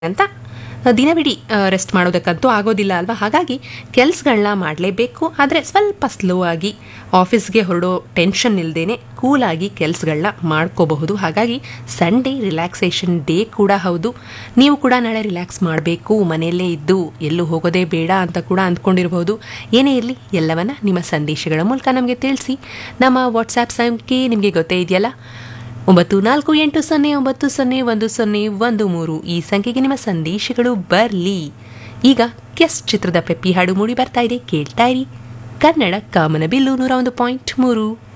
ಅಂತ ದಿನವಿಡೀ ರೆಸ್ಟ್ ಮಾಡೋದಕ್ಕಂತೂ ಆಗೋದಿಲ್ಲ ಅಲ್ವಾ ಹಾಗಾಗಿ ಕೆಲ್ಸಗಳನ್ನ ಮಾಡಲೇಬೇಕು ಆದರೆ ಸ್ವಲ್ಪ ಸ್ಲೋ ಆಗಿ ಆಫೀಸ್ಗೆ ಹೊರಡೋ ಟೆನ್ಷನ್ ಇಲ್ಲದೇನೆ ಕೂಲಾಗಿ ಕೆಲಸಗಳನ್ನ ಮಾಡ್ಕೋಬಹುದು ಹಾಗಾಗಿ ಸಂಡೇ ರಿಲ್ಯಾಕ್ಸೇಷನ್ ಡೇ ಕೂಡ ಹೌದು ನೀವು ಕೂಡ ನಾಳೆ ರಿಲ್ಯಾಕ್ಸ್ ಮಾಡಬೇಕು ಮನೆಯಲ್ಲೇ ಇದ್ದು ಎಲ್ಲೂ ಹೋಗೋದೇ ಬೇಡ ಅಂತ ಕೂಡ ಅಂದ್ಕೊಂಡಿರಬಹುದು ಏನೇ ಇರಲಿ ಎಲ್ಲವನ್ನ ನಿಮ್ಮ ಸಂದೇಶಗಳ ಮೂಲಕ ನಮಗೆ ತಿಳಿಸಿ ನಮ್ಮ ವಾಟ್ಸ್ಆ್ಯಪ್ ಸಂಖ್ಯೆ ನಿಮಗೆ ಗೊತ್ತೇ ಇದೆಯಲ್ಲ ಒಂಬತ್ತು ನಾಲ್ಕು ಎಂಟು ಸೊನ್ನೆ ಒಂಬತ್ತು ಸೊನ್ನೆ ಒಂದು ಸೊನ್ನೆ ಒಂದು ಮೂರು ಈ ಸಂಖ್ಯೆಗೆ ನಿಮ್ಮ ಸಂದೇಶಗಳು ಬರಲಿ ಈಗ ಕೆಸ್ ಚಿತ್ರದ ಪೆಪ್ಪಿ ಹಾಡು ಮೂಡಿ ಬರ್ತಾ ಇದೆ ಕೇಳ್ತಾ ಇರಿ ಕನ್ನಡ ಕಾಮನ ಬಿಲ್ಲು ನೂರ ಒಂದು ಪಾಯಿಂಟ್ ಮೂರು